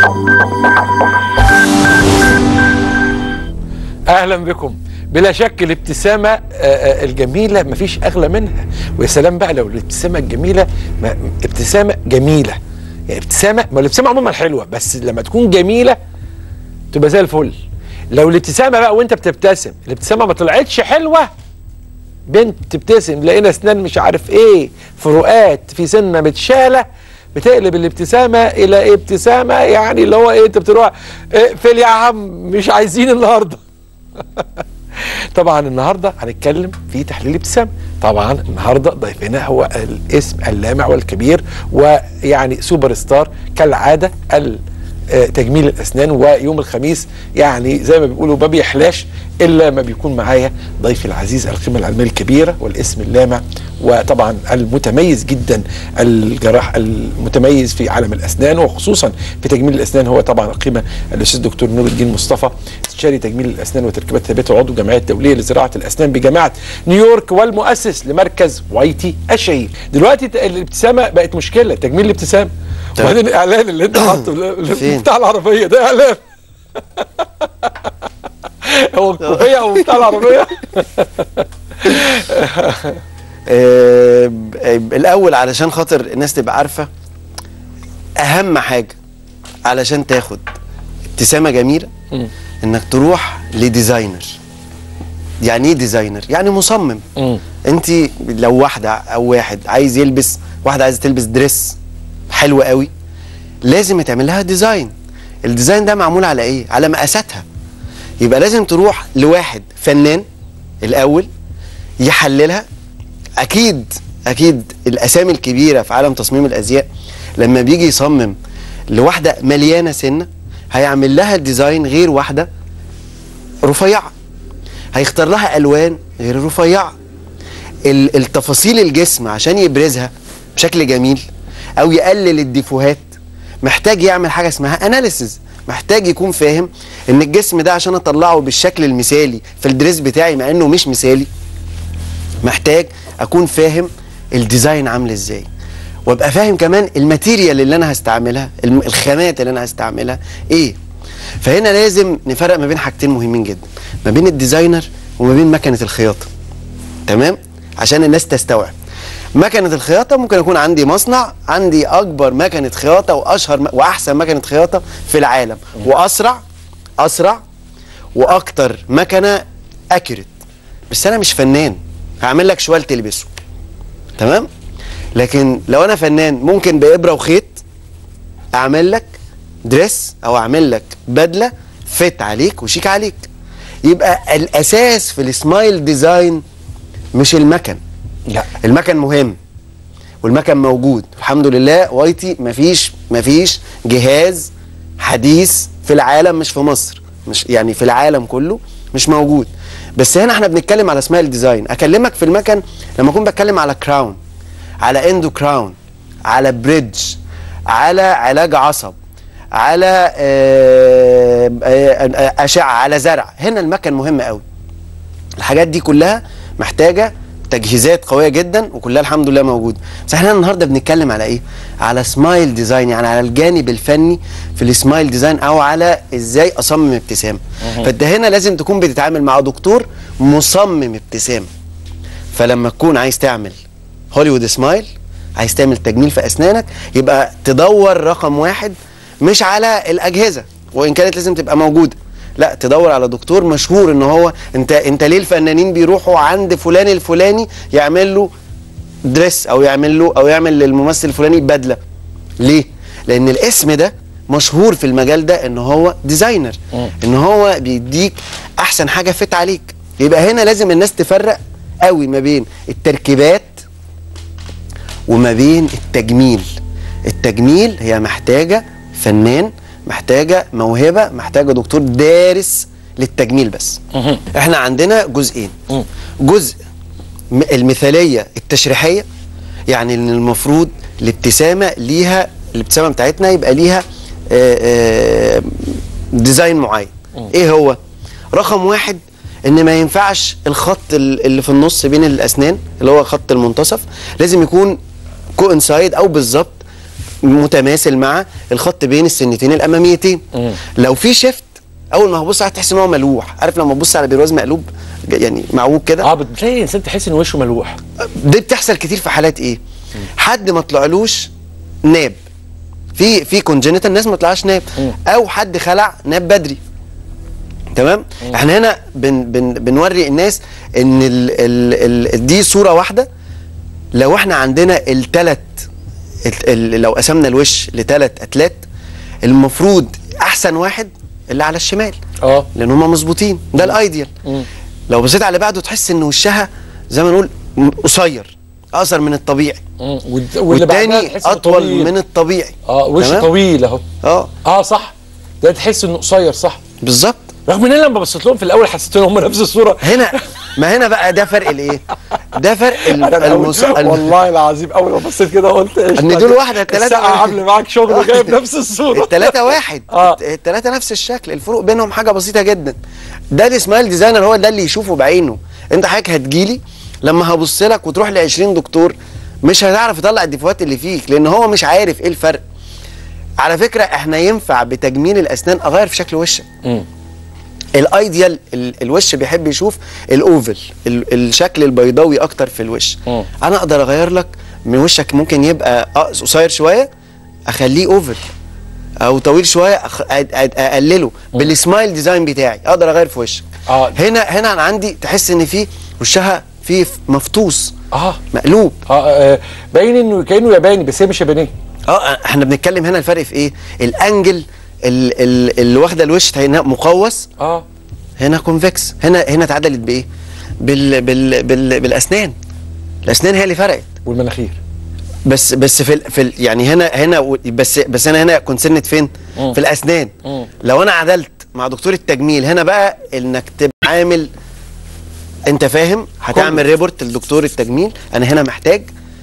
اهلا بكم بلا شك الابتسامه آه، آه، الجميله مفيش اغلى منها ويا سلام بقى لو الابتسامه الجميله ما- ابتسامه جميله يعني ابتسامه ما الابتسامه عموما حلوه بس لما تكون جميله تبقى زي الفل لو الابتسامه بقى وانت بتبتسم الابتسامه ما طلعتش حلوه بنت تبتسم لقينا اسنان مش عارف ايه فروقات في سنه متشاله بتقلب الابتسامه الى إيه ابتسامه يعني اللي هو ايه انت بتروح اقفل يا عم مش عايزين النهارده طبعا النهارده هنتكلم في تحليل ابتسام طبعا النهارده ضيفنا هو الاسم اللامع والكبير ويعني سوبر ستار كالعاده ال- آه، تجميل الاسنان ويوم الخميس يعني زي ما بيقولوا ما بيحلاش الا ما بيكون معايا ضيفي العزيز القيمه العلميه الكبيره والاسم اللامع وطبعا المتميز جدا الجراح المتميز في عالم الاسنان وخصوصا في تجميل الاسنان هو طبعا القيمه الاستاذ دكتور نور الدين مصطفى استشاري تجميل الاسنان وتركيبات ثابته وعضو الجمعيه الدوليه لزراعه الاسنان بجامعه نيويورك والمؤسس لمركز وايتي الشهير دلوقتي ت- الابتسامه بقت مشكله تجميل الابتسامه طيب. وبعدين الاعلان اللي انت حاطه اللي فين؟ بتاع العربيه ده اعلان هو الكوفيه او بتاع العربيه آه، ب- آه، الاول علشان خاطر الناس تبقى عارفه اهم حاجه علشان تاخد ابتسامه جميله مم. انك تروح لديزاينر يعني ايه ديزاينر يعني مصمم مم. انت لو واحده او واحد عايز يلبس واحده عايزه تلبس دريس حلو قوي لازم يتعمل لها ديزاين الديزاين ده معمول على ايه على مقاساتها يبقى لازم تروح لواحد فنان الاول يحللها اكيد اكيد الاسامي الكبيره في عالم تصميم الازياء لما بيجي يصمم لواحده مليانه سنه هيعمل لها الديزاين غير واحده رفيعه هيختار لها الوان غير الرفيعه ال- التفاصيل الجسم عشان يبرزها بشكل جميل او يقلل الديفوهات محتاج يعمل حاجه اسمها اناليسز محتاج يكون فاهم ان الجسم ده عشان اطلعه بالشكل المثالي في الدريس بتاعي مع انه مش مثالي محتاج اكون فاهم الديزاين عامل ازاي وابقى فاهم كمان الماتيريال اللي انا هستعملها الم- الخامات اللي انا هستعملها ايه فهنا لازم نفرق ما بين حاجتين مهمين جدا ما بين الديزاينر وما بين مكنه الخياطه تمام عشان الناس تستوعب مكنه الخياطه ممكن يكون عندي مصنع عندي اكبر مكنه خياطه واشهر م- واحسن مكنه خياطه في العالم واسرع اسرع واكتر مكنه اكيوريت بس انا مش فنان هعمل لك شوال تلبسه تمام لكن لو انا فنان ممكن بابره وخيط اعمل لك دريس او اعمل لك بدله فت عليك وشيك عليك يبقى الاساس في السمايل ديزاين مش المكن لا المكن مهم والمكن موجود الحمد لله وايتي مفيش مفيش جهاز حديث في العالم مش في مصر مش يعني في العالم كله مش موجود بس هنا احنا بنتكلم على سمايل ديزاين اكلمك في المكن لما اكون بتكلم على كراون على اندو كراون على بريدج على علاج عصب على آه، آه، آه، اشعه على زرع هنا المكن مهم قوي الحاجات دي كلها محتاجه تجهيزات قويه جدا وكلها الحمد لله موجوده بس احنا النهارده بنتكلم على ايه على سمايل ديزاين يعني على الجانب الفني في السمايل ديزاين او على ازاي اصمم ابتسامه فانت هنا لازم تكون بتتعامل مع دكتور مصمم ابتسامه فلما تكون عايز تعمل هوليوود سمايل عايز تعمل تجميل في اسنانك يبقى تدور رقم واحد مش على الاجهزه وان كانت لازم تبقى موجوده لا تدور على دكتور مشهور ان هو انت انت ليه الفنانين بيروحوا عند فلان الفلاني يعمل له دريس او يعمل له او يعمل للممثل الفلاني بدله ليه لان الاسم ده مشهور في المجال ده ان هو ديزاينر مم. ان هو بيديك احسن حاجه فت عليك يبقى هنا لازم الناس تفرق قوي ما بين التركيبات وما بين التجميل التجميل هي محتاجه فنان محتاجه موهبه محتاجه دكتور دارس للتجميل بس مهم. احنا عندنا جزئين مم. جزء م- المثاليه التشريحيه يعني ان المفروض الابتسامه ليها الابتسامه بتاعتنا يبقى ليها آه، آه، ديزاين معين ايه هو رقم واحد ان ما ينفعش الخط ال- اللي في النص بين الاسنان اللي هو خط المنتصف لازم يكون كوانسايد او بالظبط متماثل مع الخط بين السنتين الاماميتين لو في شيفت اول ما هبص عليه تحس ان هو ملوح عارف لما تبص على برواز مقلوب ج- يعني معوج كده اه بتلاقي الانسان تحس ان وشه ملوح دي بتحصل كتير في حالات ايه حد ما طلعلوش ناب في في كونجنتال ناس ما طلعش ناب او حد خلع ناب بدري تمام احنا هنا بن بن بنوري الناس ان ال ال ال دي صوره واحده لو احنا عندنا التلت ال- ال- لو قسمنا الوش لتلت اتلات المفروض احسن واحد اللي على الشمال اه لان هم مظبوطين ده الايديال لو بصيت على اللي بعده تحس ان وشها زي ما نقول م- قصير اقصر من الطبيعي مم. والد- واللي بعدها والتاني تحس إنه اطول طويل. من الطبيعي اه وش تمام؟ طويل اهو اه اه صح ده تحس انه قصير صح بالظبط رغم ان انا لما بصيت لهم في الاول حسيت ان هم نفس الصوره هنا ما هنا بقى ده فرق الايه ده فرق ال- انا المس... الأول- الم... والله العظيم اول ما بصيت كده قلت ايش ان دول واحده الثلاثه الساعه عامله معاك شغل وجايب نفس الصوره الثلاثه واحد آه. الثلاثه نفس الشكل الفروق بينهم حاجه بسيطه جدا ده السمايل ديزاينر هو ده اللي يشوفه بعينه انت حضرتك هتجيلي لما هبص لك وتروح ل 20 دكتور مش هتعرف يطلع الديفوهات اللي فيك لان هو مش عارف ايه الفرق على فكره احنا ينفع بتجميل الاسنان اغير في شكل وشك مم. الايديال ال- الوش بيحب يشوف الاوفل ال- الشكل البيضاوي اكتر في الوش مم. انا اقدر اغير لك من وشك ممكن يبقى أقص- قصير شويه اخليه اوفل او طويل شويه أخ... أ- أ- اقلله بالسمايل ديزاين بتاعي اقدر اغير في وشك آه. هنا هنا انا عندي تحس ان في وشها في مفطوس اه مقلوب اه آه، باين انه كانه ياباني بس هي مش يابانيه اه احنا بنتكلم هنا الفرق في ايه الانجل ال- ال- اللي واخده الوش هنا مقوس اه هنا كونفكس هنا هنا اتعدلت بايه بال بال بال بالاسنان الاسنان هي اللي فرقت والمناخير بس بس في ال في ال يعني هنا هنا و- بس بس انا هنا كونسنت فين مم. في الاسنان مم. لو انا عدلت مع دكتور التجميل هنا بقى انك تبقى عامل انت فاهم هتعمل ريبورت لدكتور التجميل انا هنا محتاج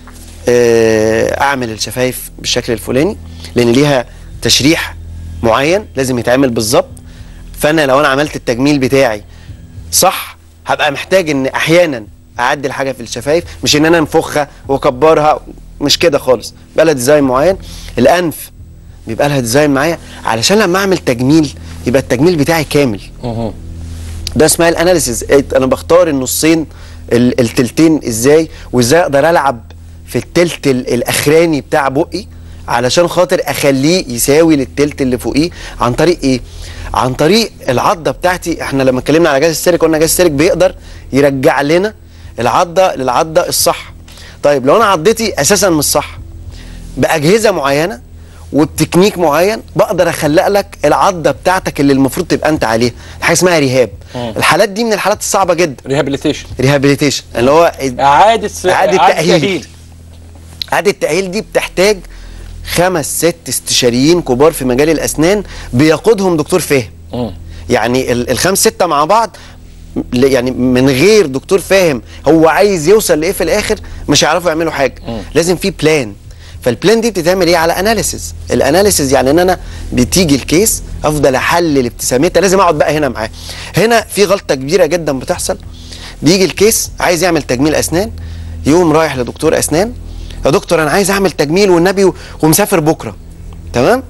آه، اعمل الشفايف بالشكل الفلاني لان ليها تشريح معين لازم يتعمل بالظبط فانا لو انا عملت التجميل بتاعي صح هبقى محتاج ان احيانا اعدل حاجه في الشفايف مش ان انا انفخها واكبرها مش كده خالص بقى لها ديزاين معين الانف بيبقى لها ديزاين معايا علشان لما اعمل تجميل يبقى التجميل بتاعي كامل مهم. ده اسمها الاناليسيز انا بختار النصين ال- التلتين ازاي وازاي اقدر العب في التلت ال- الاخراني بتاع بقي علشان خاطر اخليه يساوي للتلت اللي فوقيه عن طريق ايه عن طريق العضه بتاعتي احنا لما اتكلمنا على جهاز السيرك قلنا جهاز السيرك بيقدر يرجع لنا العضه للعضه الصح طيب لو انا عضتي اساسا مش صح باجهزه معينه وبتكنيك معين بقدر اخلق لك العضه بتاعتك اللي المفروض تبقى انت عليها حاجه اسمها ريهاب مم. الحالات دي من الحالات الصعبه جدا ريهابيليتيشن ريهابيليتيشن اللي هو اعاده إعادة تأهيل. اعاده التاهيل دي بتحتاج خمس ست استشاريين كبار في مجال الاسنان بيقودهم دكتور فاهم مم. يعني ال- الخمس ستة مع بعض ل- يعني من غير دكتور فاهم هو عايز يوصل لايه في الاخر مش هيعرفوا يعملوا حاجه لازم في بلان فالبلان دي بتتعمل ايه على اناليسيز الاناليسيز يعني ان انا بتيجي الكيس افضل احلل ابتسامتها لازم اقعد بقى هنا معاه هنا في غلطه كبيره جدا بتحصل بيجي الكيس عايز يعمل تجميل اسنان يقوم رايح لدكتور اسنان يا دكتور انا عايز اعمل تجميل والنبي و- ومسافر بكره تمام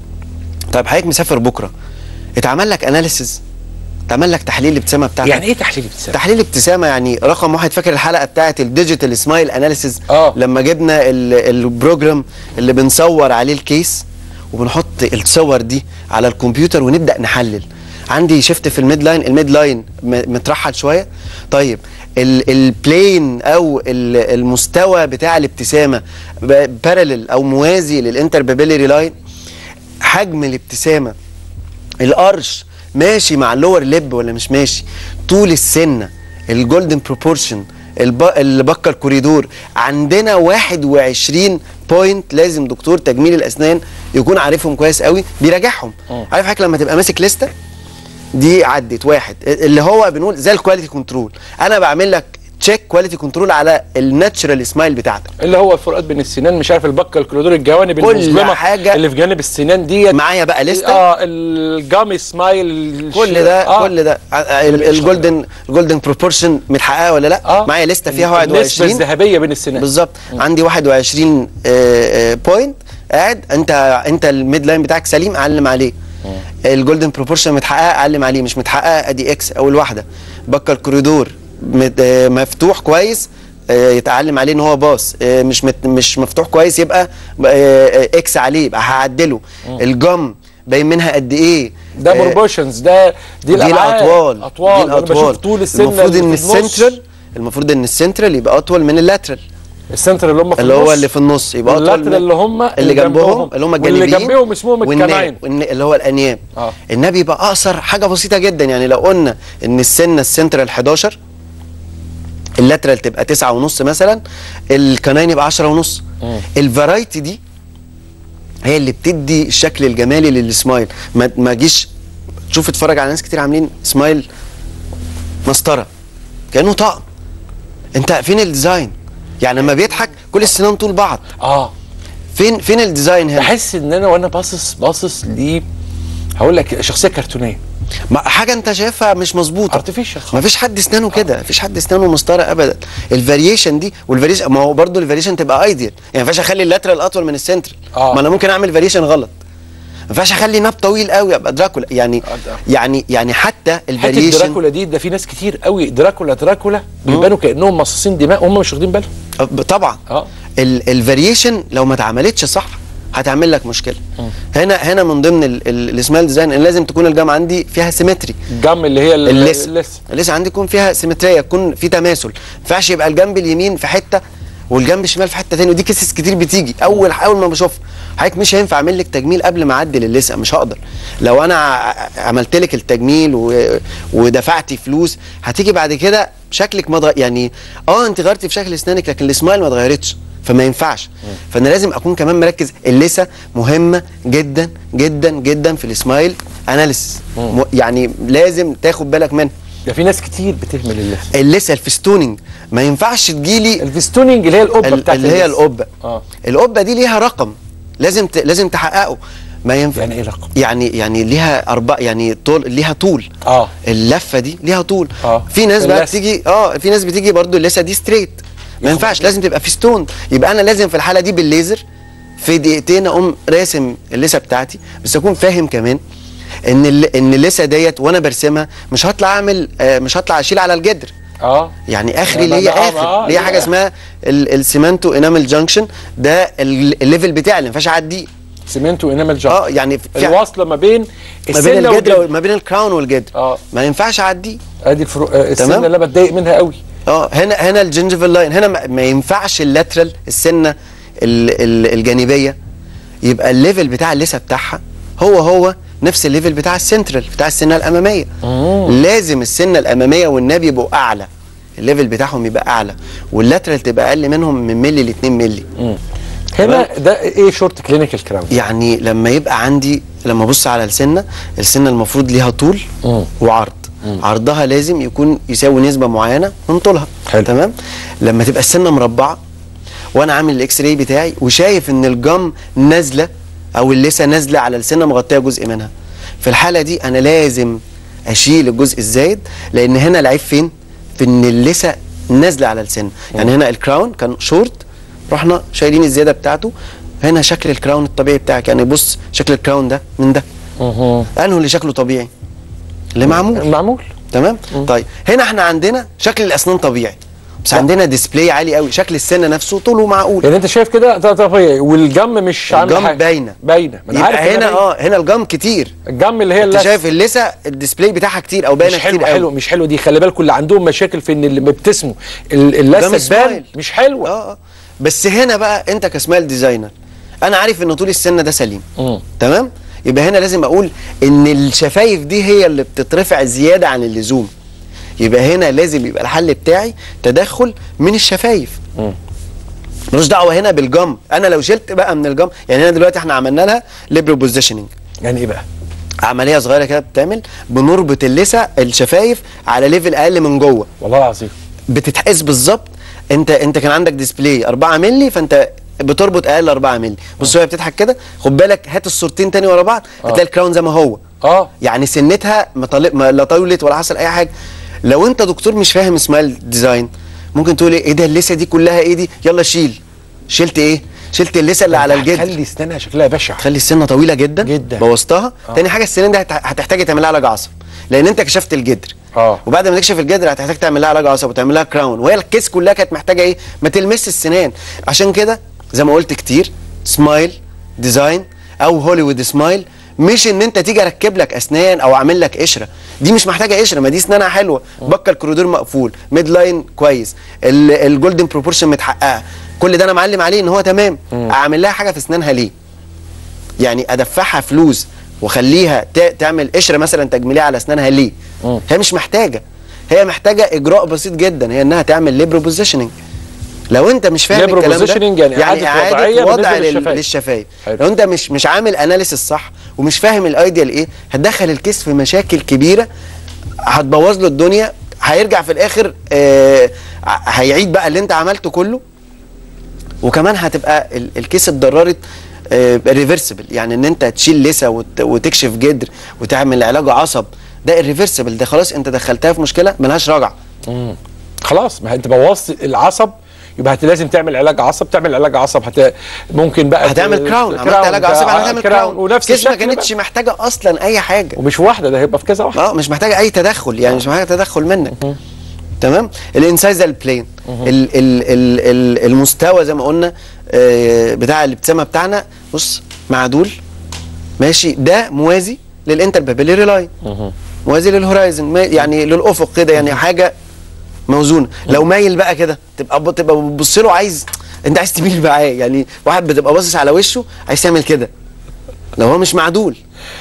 طيب حضرتك مسافر بكره اتعمل لك اناليسيز اتعمل لك تحليل الابتسامه بتاعتك يعني ايه تحليل ابتسامه؟ تحليل ابتسامه يعني رقم واحد فاكر الحلقه بتاعت الديجيتال سمايل اناليسيز آه. لما جبنا ال- البروجرام اللي بنصور عليه الكيس وبنحط الصور دي على الكمبيوتر ونبدا نحلل عندي شفت في الميد لاين الميد لاين م- مترحل شويه طيب ال- البلين او ال- المستوى بتاع الابتسامه بارلل او موازي للانتربابيلري لاين حجم الابتسامه القرش ماشي مع اللور ليب ولا مش ماشي طول السنه الجولدن بروبورشن البكر الكوريدور عندنا 21 بوينت لازم دكتور تجميل الاسنان يكون عارفهم كويس قوي بيراجعهم مم. عارف حضرتك لما تبقى ماسك لسته دي عدت واحد اللي هو بنقول زي الكواليتي كنترول انا بعمل لك تشيك كواليتي كنترول على الناتشرال سمايل بتاعتك اللي هو الفروقات بين السنان مش عارف البكه الكلودور الجوانب كل المظلمه حاجة. اللي في جانب السنان ديت معايا بقى لسته اه الجامي سمايل كل ده آه. كل ده ع- ال- الجولدن الجولدن بروبورشن متحققه ولا لا اه معايا لسته فيها النسبه 21 الذهبيه بين السنان بالظبط عندي 21 بوينت قاعد انت انت الميد لاين بتاعك سليم اعلم عليه الجولدن بروبورشن متحققه اعلم عليه مش متحققه ادي اكس اول واحده بقى الكوريدور مت- آه، مفتوح كويس آه، يتعلم عليه ان هو باص آه، مش مت مش مفتوح كويس يبقى آه، آه، اكس عليه يبقى هعدله الجم باين منها قد ايه ده آه، بروبوشنز ده دي دي الأبعاد. الاطوال اطوال دي انا بشوف الاطوال طول السنه المفروض اللي ان في النص. السنترال المفروض ان السنترال يبقى اطول من اللاترال السنتر اللي هم في اللي هو النص. اللي في النص يبقى اطول واللاترال من- اللي هم اللي جنبهم اللي هم الجانبيين واللي جنبهم اسمهم والناب- الكناين والن- اللي هو الانياب آه. الناب يبقى اقصر حاجه بسيطه جدا يعني لو قلنا ان السنه السنترال 11 اللاترال تبقى 9 ونص مثلا الكناين يبقى 10 ونص الفرايتي دي هي اللي بتدي الشكل الجمالي للسمايل ما ما جيش تشوف اتفرج على ناس كتير عاملين سمايل مسطره كانه طقم انت فين الديزاين يعني لما بيضحك كل السنان طول بعض اه فين فين الديزاين هنا بحس ان انا وانا باصص باصص ل هقول لك شخصيه كرتونيه ما حاجه انت شايفها مش مظبوطه ارتفيشال ما فيش حد اسنانه كده ما فيش حد اسنانه مسطره ابدا الفاريشن دي والفاريشن ما هو برضه الفاريشن تبقى ايديال يعني ما ينفعش اخلي اللاترال اطول من السنترال آه. ما انا ممكن اعمل فاريشن غلط ما ينفعش اخلي ناب طويل قوي ابقى دراكولا يعني آه، ده. يعني يعني حتى حته الفاريشن دراكولا دي ده في ناس كتير قوي دراكولا دراكولا بيبانوا كانهم مصاصين دماء وهم مش واخدين بالهم طبعا اه الفاريشن لو ما اتعملتش صح هتعمل لك مشكله هنا هنا من ضمن السمال ديزاين ان لازم تكون الجام عندي فيها سيمتري الجم اللي هي ال- اللسه اللسه اللسه عندي يكون فيها سيمتريه يكون في تماثل ما ينفعش يبقى الجنب اليمين في حته والجنب الشمال في حته تاني ودي كيسز كتير بتيجي اول اول ما بشوفها حضرتك مش هينفع اعمل لك تجميل قبل ما اعدل اللسه مش هقدر لو انا ع- عملت لك التجميل و... ودفعتي فلوس هتيجي بعد كده شكلك ما اتغ- يعني اه انت غيرتي في شكل اسنانك لكن السمايل ما اتغيرتش فما ينفعش فانا لازم اكون كمان مركز اللثه مهمه جدا جدا جدا في السمايل اناليسيس م... يعني لازم تاخد بالك منها ده في ناس كتير بتهمل اللسه اللثه الفستوننج ما ينفعش تجيلي الفستوننج اللي هي القبه ال- بتاعت اللي هي اللسة. القبه اه القبه دي ليها رقم لازم ت... لازم تحققه ما ينفع يعني ايه رقم؟ يعني يعني ليها اربع يعني طول ليها طول اه اللفه دي ليها طول آه. في ناس بقى اللثة. بتيجي اه في ناس بتيجي برضو اللثه دي ستريت ما ينفعش لازم تبقى في ستون يبقى انا لازم في الحاله دي بالليزر في دقيقتين اقوم راسم اللثه بتاعتي بس اكون فاهم كمان ان ال- ان اللثه ديت وانا برسمها مش هطلع اعمل آه مش هطلع اشيل على الجدر اه يعني اخري لا، لا، ليا لا، آه، اخر آه، ليا لا. حاجه اسمها ال- السيمنتو انامل جانكشن ده ال- الليفل بتاعي اللي ما ينفعش اعديه سيمنت وانامل جامب اه يعني في الواصله ما بين ما بين السنه الجدر والجدر ما بين الكراون والجدر اه ما ينفعش اعديه ادي الفرو... آه، السنه تمام. اللي انا بتضايق منها قوي اه هنا هنا الجنجفال لاين هنا ما, ما ينفعش اللاترال السنه ال ال الجانبيه يبقى الليفل بتاع اللثه بتاعها هو هو نفس الليفل بتاع السنترال بتاع السنه الاماميه لازم السنه الاماميه والناب يبقوا اعلى الليفل بتاعهم يبقى اعلى واللاترال تبقى اقل منهم من ملي ل 2 ملي هنا ده ايه شورت كلينيكال كراون يعني لما يبقى عندي لما ابص على السنه السنه المفروض ليها طول مم. وعرض عرضها لازم يكون يساوي نسبه معينه من طولها حلو. تمام لما تبقى السنه مربعه وانا عامل الاكس راي بتاعي وشايف ان الجم نازله او اللثه نازله على السنه مغطيه جزء منها في الحاله دي انا لازم اشيل الجزء الزايد لان هنا العيب فين في ان اللثه نازله على السن يعني هنا الكراون كان شورت رحنا شايلين الزياده بتاعته هنا شكل الكراون الطبيعي بتاعك يعني بص شكل الكراون ده من ده انه اللي شكله طبيعي اللي معمول معمول تمام طيب هنا احنا عندنا شكل الاسنان طبيعي بس عندنا ديسبلاي عالي قوي شكل السن نفسه طوله معقول يعني انت شايف كده ده طبيعي والجم مش عامل الجم حاجه باينه باينه ما انا عارف يبقى إنها هنا باينة. اه هنا الجم كتير الجم اللي هي انت اللثة. شايف اللثه الديسبلاي بتاعها كتير او باينه مش حلو كتير حلو قوي مش حلو دي خلي بالكم اللي عندهم مشاكل في ان اللي بيبتسموا ال- جم اللثه تبان سمايل. مش حلوه اه اه بس هنا بقى انت كسمايل ديزاينر انا عارف ان طول السن ده سليم مم. تمام يبقى هنا لازم اقول ان الشفايف دي هي اللي بتترفع زياده عن اللزوم يبقى هنا لازم يبقى الحل بتاعي تدخل من الشفايف مم. ملوش دعوه هنا بالجم انا لو شلت بقى من الجم يعني هنا دلوقتي احنا عملنا لها ليبرو بوزيشننج يعني ايه بقى عمليه صغيره كده بتعمل بنربط اللثه الشفايف على ليفل اقل من جوه والله العظيم بتتقاس بالظبط انت انت كان عندك ديسبلاي 4 مللي فانت بتربط اقل 4 مللي بص وهي بتضحك كده خد بالك هات الصورتين تاني ورا بعض هتلاقي الكراون زي ما هو اه يعني سنتها ما طال- ما لا طولت ولا حصل اي حاجه لو انت دكتور مش فاهم سمايل ديزاين ممكن تقول ايه إيه ده اللثه دي كلها ايه دي يلا شيل شلت ايه شلت اللثه اللي على الجدر خلي اسنانها شكلها بشع تخلي السنه طويله جدا جدا. بوظتها تاني حاجه السنان دي هت- هتحتاج تعمل لها علاج عصب لان انت كشفت الجدر اه. وبعد ما تكشف الجدر هتحتاج تعمل لها علاج عصب وتعمل لها كراون وهي الكيس كلها كانت محتاجه ايه ما تلمس السنان عشان كده زي ما قلت كتير سمايل ديزاين او هوليوود سمايل مش ان انت تيجي اركب لك اسنان او اعمل لك قشره دي مش محتاجه قشره ما دي اسنانها حلوه بكه الكوريدور مقفول ميد لاين كويس ال- الجولدن بروبورشن متحققه كل ده انا معلم عليه ان هو تمام اعمل لها حاجه في اسنانها ليه يعني ادفعها فلوس واخليها ت- تعمل قشره مثلا تجميليه على اسنانها ليه هي مش محتاجه هي محتاجه اجراء بسيط جدا هي انها تعمل ليبرو بوزيشننج لو انت مش فاهم Labor الكلام ده positioning يعني إعادة وضعية وضع بالنسبة لل- للشفايف. للشفايف حلو. لو انت مش مش عامل اناليسيس صح ومش فاهم الايديال ايه هتدخل الكيس في مشاكل كبيره هتبوظ له الدنيا هيرجع في الاخر آه ع- هيعيد بقى اللي انت عملته كله وكمان هتبقى ال- الكيس اتضررت ريفرسبل يعني ان انت تشيل لسه وت- وتكشف جدر وتعمل علاج عصب ده الريفرسبل ده خلاص انت دخلتها في مشكله ملهاش رجعه خلاص ما انت بوظت العصب يبقى هت لازم تعمل علاج عصب تعمل علاج عصب هت... ممكن بقى هتعمل ت- كراون عملت علاج عصب يعني هتعمل كراون ونفس كيس ما الشكل كانتش بقى. محتاجه اصلا اي حاجه ومش واحده ده هيبقى في كذا واحده اه مش محتاجه اي تدخل يعني مش محتاجه تدخل منك تمام الانسايزال بلين ال ال ال ال المستوى زي ما قلنا آه، بتاع الابتسامه بتاعنا بص معدول ماشي ده موازي للانتربابيلري لاين موازي للهورايزن ما- يعني للافق كده يعني حاجه موزونه لو مايل بقى كده تبقى تبقى بتبص له عايز انت عايز تميل معاه يعني واحد بتبقى باصص على وشه عايز تعمل كده لو هو مش معدول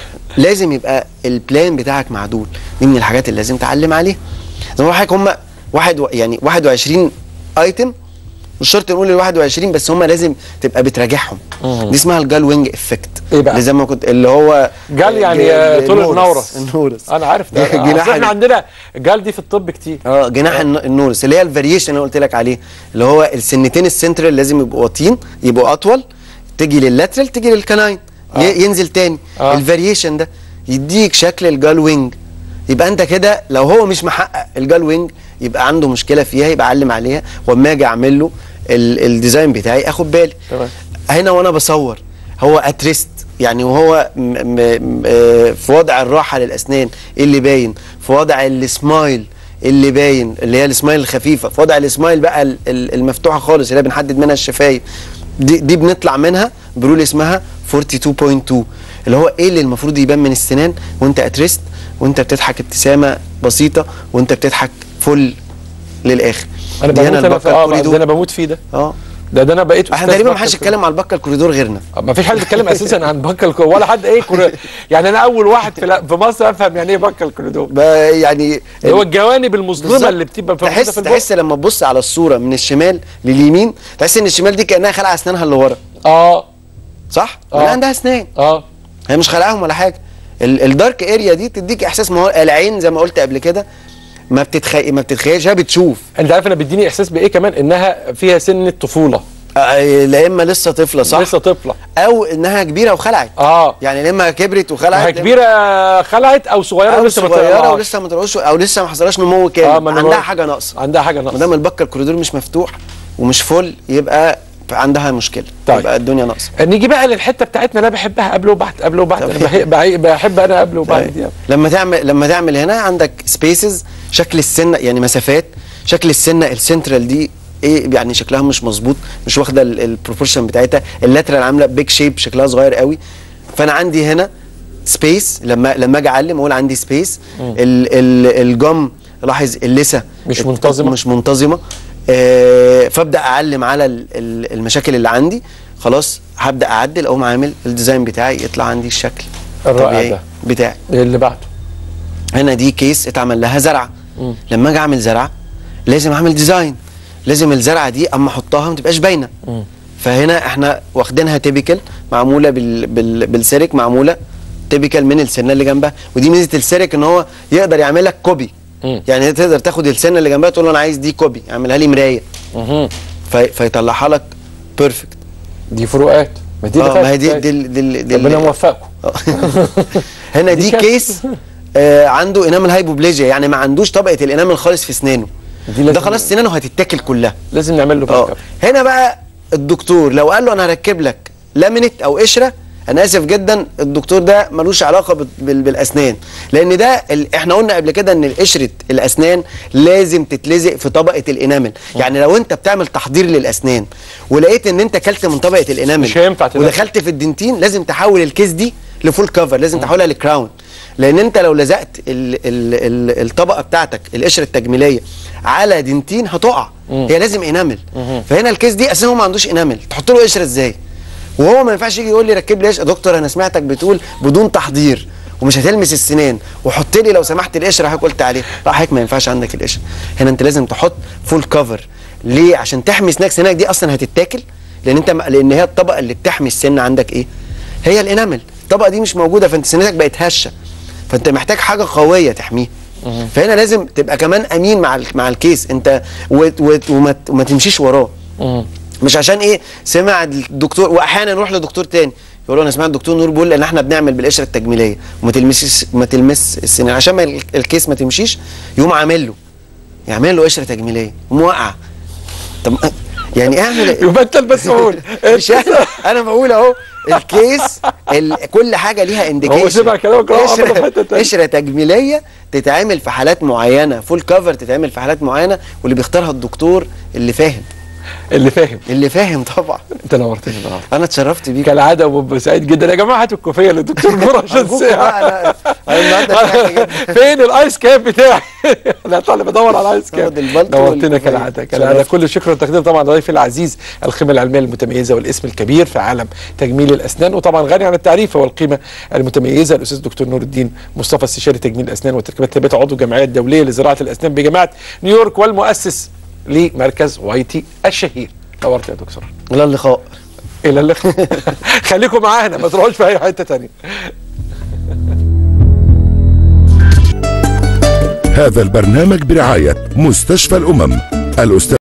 لازم يبقى البلان بتاعك معدول دي من الحاجات اللي لازم تعلم عليها زي ما بقول لحضرتك هم واحد و... يعني 21 ايتم مش شرط نقول ال 21 بس هم لازم تبقى بتراجعهم دي اسمها الجال وينج افكت إيه بقى؟ اللي زي ما كنت اللي هو جال يعني ج- آه، طول النورس. النورس النورس انا عارف ده جناح أصل احنا ال- عندنا جال دي في الطب كتير اه جناح الن- النورس اللي هي الفاريشن اللي قلت لك عليه اللي هو السنتين السنترال لازم يبقوا واطيين يبقوا اطول تيجي لللاترال تيجي للكناين آه. ي- ينزل تاني آه. الفاريشن ده يديك شكل الجال وينج يبقى انت كده لو هو مش محقق الجال وينج يبقى عنده مشكله فيها يبقى علم عليها واما اجي اعمل له ال- الديزاين بتاعي اخد بالي تمام. هنا وانا بصور هو اتريست يعني وهو م م م آه، في وضع الراحه للاسنان إيه اللي باين في وضع السمايل اللي باين اللي هي السمايل الخفيفه في وضع السمايل بقى ال- ال- المفتوحه خالص اللي هي بنحدد منها الشفايف دي, دي بنطلع منها برول اسمها 42.2 اللي هو ايه اللي المفروض يبان من السنان وانت اتريست وانت بتضحك ابتسامه بسيطه وانت بتضحك فل للاخر انا دي بموت انا البكة في اه الكوريدور. ده انا بموت فيه ده اه ده ده انا بقيت احنا أستاذ تقريبا ما بكة حدش الكوريدور. يتكلم على البكه الكوريدور غيرنا ما فيش حد بيتكلم اساسا عن بكه الكوريدور ولا حد ايه كوري... يعني انا اول واحد في, لا- في مصر افهم يعني ايه بكه الكوريدور ب- يعني اللي هو الجوانب المظلمه بالظبط. اللي بتبقى موجوده تحس في البق تحس لما تبص على الصوره من الشمال لليمين تحس ان الشمال دي كانها خلع اسنانها اللي ورا اه صح؟ آه. ولا عندها اسنان اه هي مش خلعهم ولا حاجه ال- الدارك اريا دي تديك احساس ما هو العين زي ما قلت قبل كده ما بتتخيل ما بتتخيلش هي بتشوف انت عارف انا بيديني احساس بايه كمان انها فيها سن الطفوله آه، لا اما لسه طفله صح لسه طفله او انها كبيره وخلعت اه يعني لا اما كبرت ما وخلعت هي كبيره خلعت او صغيره او لسه ما صغيره طلعتش. ولسه ما طلعوش او لسه ما حصلهاش نمو كامل اه ما أنا عندها بقول- حاجه ناقصه عندها حاجه ما ناقصه دام البكه الكوريدور مش مفتوح ومش فل يبقى عندها مشكله طيب. يبقى الدنيا ناقصه نيجي بقى للحته بتاعتنا اللي انا بحبها قبل وبعد قبل وبعد انا بحب, بحب, بحب انا قبل وبعد دي طيب. لما تعمل لما تعمل هنا عندك سبيسز شكل السنه يعني مسافات شكل السنه السنترال دي ايه يعني شكلها مش مظبوط مش واخده البروبورشن بتاعتها اللاترال عامله بيج شيب شكلها صغير قوي فانا عندي هنا سبيس لما لما اجي اعلم اقول عندي سبيس الجم لاحظ اللثه مش منتظمة. مش منتظمه آه فابدا اعلم على ال- ال- المشاكل اللي عندي خلاص هبدا اعدل اقوم عامل الديزاين بتاعي يطلع عندي الشكل الرائع الطبيعي ده. بتاعي اللي بعده هنا دي كيس اتعمل لها زرعه لما اجي اعمل زرعه لازم اعمل ديزاين لازم الزرعه دي اما احطها ما تبقاش باينه فهنا احنا واخدينها تيبيكال معموله بال بال بالسيرك معموله تيبيكال من السنه اللي جنبها ودي ميزه السيرك ان هو يقدر يعمل لك كوبي مم. يعني تقدر تاخد السنه اللي جنبها تقول له انا عايز دي كوبي اعملها لي مرايه مهم. في فيطلعها لك بيرفكت دي فروقات ما دي اه اللي ما هي دي فاتت. دي ال- دي, ال- دي ال- ربنا موفقكم هنا دي دي كارثة. كيس آه عنده انامل هايبوبليجيا يعني ما عندوش طبقه الانامل خالص في اسنانه دي لازم- ده خلاص سنانه هتتاكل كلها لازم نعمل له باك اه اب هنا بقى الدكتور لو قال له انا هركب لك لامينت او قشره انا اسف جدا الدكتور ده ملوش علاقه بال- بال- بالاسنان لان ده ال... احنا قلنا قبل كده ان قشره الاسنان لازم تتلزق في طبقه الانامل يعني لو انت بتعمل تحضير للاسنان ولقيت ان انت كلت من طبقه الانامل مش هينفع تلزق. ودخلت في الدنتين لازم تحول الكيس دي لفول كفر لازم تحولها لكراون لان انت لو لزقت ال ال ال الطبقه بتاعتك القشره التجميليه على دنتين هتقع هي لازم انامل فهنا الكيس دي اساسا هو ما عندوش انامل تحط له قشره ازاي وهو ما ينفعش يجي يقول لي ركب لي قشره دكتور انا سمعتك بتقول بدون تحضير ومش هتلمس السنان وحط لي لو سمحت القشره حضرتك قلت عليه لا حضرتك ما ينفعش عندك القشره هنا انت لازم تحط فول كفر ليه عشان تحمي سنانك سنانك دي اصلا هتتاكل لان انت لان هي الطبقه اللي بتحمي السن عندك ايه هي الانامل الطبقه دي مش موجوده فانت سنانك بقت هشه فانت محتاج حاجه قويه تحميها فهنا لازم تبقى كمان امين مع ال- مع الكيس انت وت- وت- وما ت- وما تمشيش وراه مش عشان ايه سمع الدكتور واحيانا نروح لدكتور تاني يقول له انا سمعت الدكتور نور بيقول ان احنا بنعمل بالقشره التجميليه وما تلمسش ما تلمس السنان عشان ما ال- الكيس ما تمشيش يقوم عامل له يعمل له قشره تجميليه وموقع طب يعني اعمل يبقى انت المسؤول مش انا انا بقول اهو الكيس ال... كل حاجه ليها انديكيشن هو سمع كلامك راح عمله في حتة تانية. قشره تجميليه تتعمل في حالات معينه فول كفر تتعمل في حالات معينه واللي بيختارها الدكتور اللي فاهم اللي فاهم اللي فاهم طبعا انت نورتني النهارده انا اتشرفت بيك كالعاده وببقى سعيد جدا يا جماعه هاتوا الكوفيه للدكتور نور عشان أرجوكوا ساعه بقى، أنا- أنا النهاردة فرحت جدا. فين الايس كاب بتاعي؟ انا طالع بدور على الايس كاب خد البلطو نورتنا والكوفية. كالعاده كالعاده شرفت. كل الشكر والتقدير طبعا لضيفي العزيز القيمه العلميه المتميزه والاسم الكبير في عالم تجميل الاسنان وطبعا غني عن التعريف والقيمه المتميزه الاستاذ دكتور نور الدين مصطفى استشاري تجميل الاسنان وتركيبات الثبات عضو الجمعيه الدوليه لزراعه الاسنان بجامعه نيويورك والمؤسس لمركز وايتي الشهير نورت يا دكتور الى اللقاء الى اللقاء خليكم معانا ما تروحوش في اي حته تانية هذا البرنامج برعاية مستشفى الأمم الأستاذ